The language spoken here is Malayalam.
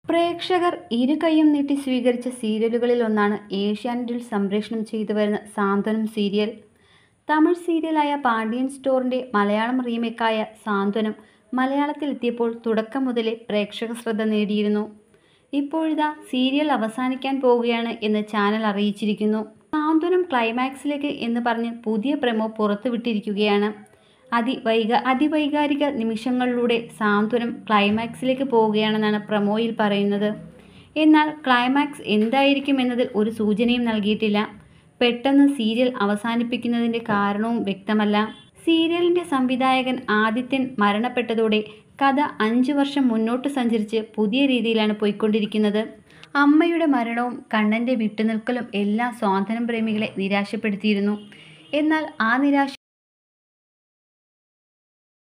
പ്രേക്ഷകർ ഇരു കൈയും നീട്ടി സ്വീകരിച്ച സീരിയലുകളിൽ ഒന്നാണ് ഏഷ്യാനെറ്റിൽ സംപ്രേഷണം ചെയ്തു വരുന്ന സാന്ത്വനം സീരിയൽ തമിഴ് സീരിയലായ പാണ്ഡ്യൻ സ്റ്റോറിൻ്റെ മലയാളം റീമേക്കായ സാന്ത്വനം മലയാളത്തിലെത്തിയപ്പോൾ തുടക്കം മുതലേ പ്രേക്ഷക ശ്രദ്ധ നേടിയിരുന്നു ഇപ്പോഴിതാ സീരിയൽ അവസാനിക്കാൻ പോവുകയാണ് എന്ന് ചാനൽ അറിയിച്ചിരിക്കുന്നു സാന്ത്വനം ക്ലൈമാക്സിലേക്ക് എന്ന് പറഞ്ഞ് പുതിയ പ്രമോ പുറത്തുവിട്ടിരിക്കുകയാണ് അതിവൈക അതിവൈകാരിക നിമിഷങ്ങളിലൂടെ സാന്ത്വനം ക്ലൈമാക്സിലേക്ക് പോവുകയാണെന്നാണ് പ്രമോയിൽ പറയുന്നത് എന്നാൽ ക്ലൈമാക്സ് എന്തായിരിക്കും എന്നതിൽ ഒരു സൂചനയും നൽകിയിട്ടില്ല പെട്ടെന്ന് സീരിയൽ അവസാനിപ്പിക്കുന്നതിൻ്റെ കാരണവും വ്യക്തമല്ല സീരിയലിൻ്റെ സംവിധായകൻ ആദിത്യൻ മരണപ്പെട്ടതോടെ കഥ അഞ്ചു വർഷം മുന്നോട്ട് സഞ്ചരിച്ച് പുതിയ രീതിയിലാണ് പോയിക്കൊണ്ടിരിക്കുന്നത് അമ്മയുടെ മരണവും കണ്ണൻ്റെ വിട്ടുനിൽക്കലും എല്ലാം സ്വാതന്ത്ര്യം പ്രേമികളെ നിരാശപ്പെടുത്തിയിരുന്നു എന്നാൽ ആ നിരാശ